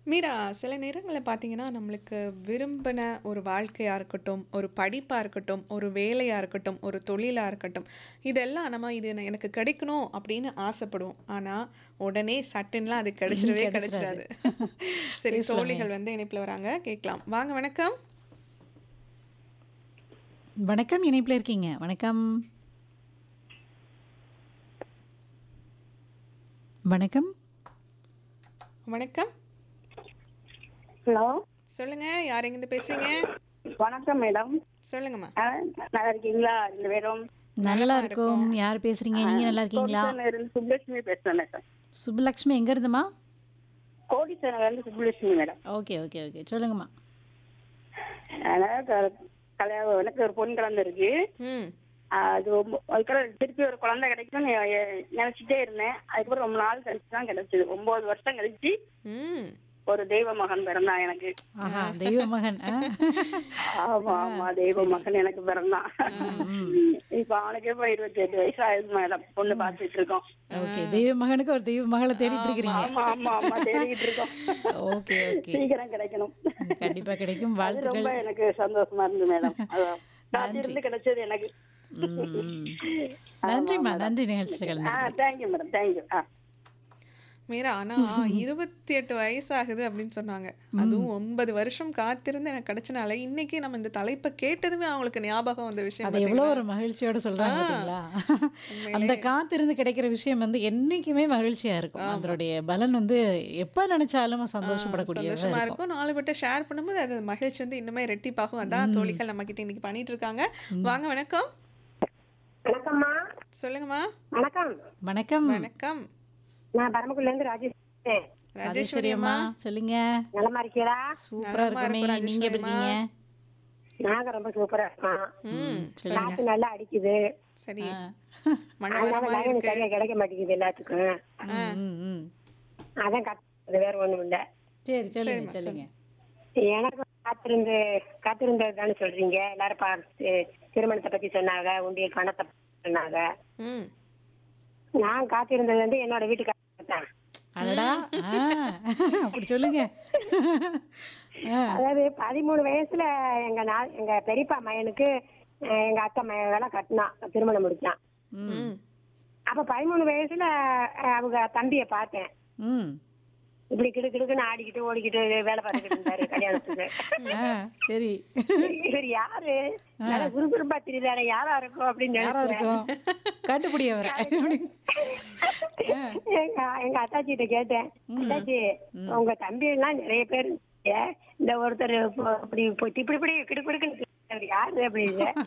மீரா சில நேரங்களில் பார்த்தீங்கன்னா நம்மளுக்கு விரும்பின ஒரு வாழ்க்கையாக இருக்கட்டும் ஒரு படிப்பாக இருக்கட்டும் ஒரு வேலையாக இருக்கட்டும் ஒரு தொழிலாக இருக்கட்டும் இதெல்லாம் நம்ம இது என- எனக்கு கிடைக்கணும் அப்படின்னு ஆசைப்படுவோம் ஆனால் உடனே சட்டுன்னுலாம் அது கிடைச்சிடவே கிடைச்சிடாது. கிடைச்சிடாது சரி பேசலாமே. தோழிகள் வந்து இணைப்பில் வராங்க கேட்கலாம் வாங்க வணக்கம் வணக்கம் இணைப்பில் இருக்கீங்க வணக்கம் வணக்கம் வணக்கம் ஹலோ சொல்லுங்க யார் எங்கேருந்து பேசுறீங்க வணக்கம் மேடம் சொல்லுங்கம்மா ஆ, நல்லா இருக்கீங்களா ரெண்டு பேரும் நல்லா இருக்கும் யார் பேசுறீங்க நீங்க நல்லா இருக்கீங்களா கோடிசனூர்ல சுப்புலட்சுமி பேசுறேன் மேடம் சுப்புலக்ஷ்மி எங்க இருந்துமா கோடிசனூர்ல இருந்து Subbulakshmi madam okay okay okay சொல்லுங்கம்மா அதனால க- கல்யாணம் எனக்கு ஒரு பொன் குழந்தை இருக்கு ம் ஆ, அது ரொம்ப அதுக்கப்புறம் திருப்பி ஒரு குழந்தை கிடைக்கும்னு எ- நினைச்சிட்டே இருந்தேன் அதுக்கப்புறம் ரொம்ப நாள் கழிச்சு தான் கிடைச்சது ஒன்பது வருஷம் கழிச்சு ம் ஒரு தெய்வ மகன் பிறந்தான் எனக்கு ஆஹா தெய்வ மகன் ஆ? ஆமா ஆமா தெய்வ மகன் எனக்கு பிறந்தான் இப்ப அவனுக்கு இப்ப இருபத்தி எட்டு வயசு ஆகுது மேடம் பொண்ணு பாத்துட்டு இருக்கோம் ஓகே தெய்வ மகனுக்கு ஒரு தெய்வ மகளை தேடிட்டு இருக்கிறீங்க ஆமா ஆமா ஆமா தேடிட்டு இருக்கோம் ஓகே ஓகே சீக்கிரம் கிடைக்கணும் கண்டிப்பா கிடைக்கும் அது வாழ்த்துக்கள் ரொம்ப எனக்கு சந்தோஷமா இருந்து மேடம் அதான் காத்திருந்து கிடைச்சது எனக்கு ம், ம். நன்றிம்மா நன்றி நிகழ்ச்சியில் கலந்து ஆ தேங்க்யூ மேடம் தேங்க்யூ ஆ மீரா ஆனா இருபத்தி எட்டு வயசாகுது அப்படின்னு சொன்னாங்க அதுவும் ஒன்பது வருஷம் காத்திருந்து எனக்கு கிடைச்சனால இன்னைக்கு நம்ம இந்த தலைப்பை கேட்டதுமே அவங்களுக்கு ஞாபகம் வந்த விஷயம் அதை எவ்வளோ ஒரு மகிழ்ச்சியோட சொல்றாங்க பாத்தீங்களா அந்த காத்திருந்து கிடைக்கிற விஷயம் வந்து என்னைக்குமே மகிழ்ச்சியா இருக்கும் அதனுடைய பலன் வந்து எப்ப நினைச்சாலும் சந்தோஷப்படக்கூடியதா சந்தோஷமா இருக்கும் இருக்கும் நாலு பேர்ட்ட ஷேர் பண்ணும்போது அது மகிழ்ச்சி வந்து இன்னுமே ரெட்டிப்பாகும் அதான் தோழிகள் நம்ம கிட்ட இன்னைக்கு பண்ணிட்டு இருக்காங்க வாங்க வணக்கம் வணக்கம்மா சொல்லுங்கம்மா வணக்கம் வணக்கம் வணக்கம் நான் பரமக்குடில இருந்து ராஜேஷ் பேசுறேன். ராஜேஸ்வரி அம்மா சொல்லுங்க நலமா இருக்கீங்களா சூப்பரா நலமா இருக்குமே இருக்கும் நீங்க எப்படி ராஜேஸ்வரி இருக்கீங்க நாங்க ரொம்ப சூப்பரா இருக்கோம் ம் காத்து நல்லா அடிக்குது சரி ஆ. மழை வர அதனால மாதிரி வேலை இருக்கு சரியா கிடைக்க மாட்டேங்குது எல்லாத்துக்கும் ம், ம், ம். அதான் கத்துறது வேற ஒண்ணும் இல்ல சரி சொல்லுங்க சொல்லுங்க எனக்கு காத்திருந்து காத்திருந்ததுதானே சொல்றீங்க எல்லாரும் பார்த்து திருமணத்தை பத்தி சொன்னாங்க உண்டியல் பணத்தை பத்தி சொன்னாங்க ம் நான் காத்திருந்தது வந்து என்னோட வீட்டுக்காரர் தான் அடடா ஆ, அப்படி சொல்லுங்க ஆ, அதாவது பதிமூணு வயசுல எங்க நா- எங்க பெரியப்பா மகனுக்கு அஹ், எங்க அத்தை மகன் கட்டினான் திருமணம் முடிச்சான் ம், ம் அப்ப பதிமூணு வயசுல அஹ், அவங்க தம்பிய பார்த்தேன் ம். இப்படி கிடு கிடுக்குன்னு ஆடிக்கிட்டு ஓடிக்கிட்டு வேலை பார்த்துக்கிட்டு இருந்தாரு கல்யாணத்துக்கு ஆ, சரி இவர் யாரு நல்லா சுறுசுறுப்பா தெரியுதாரு யாரா இருக்கும் அப்படின்னு யாரா நினைச்சேன் இருக்கும் கண்டுபிடி அவரை எங்க எங்க அத்தாச்சி கிட்ட கேட்டேன் அத்தாச்சி உங்க தம்பி எல்லாம் நிறைய பேர் இருக்கீங்க. இந்த ஒருத்தர் இப்போ இப்படி இப்போ இப்படி இப்படி கிடு கிடுக்குன்னு யாரு அப்படின்னு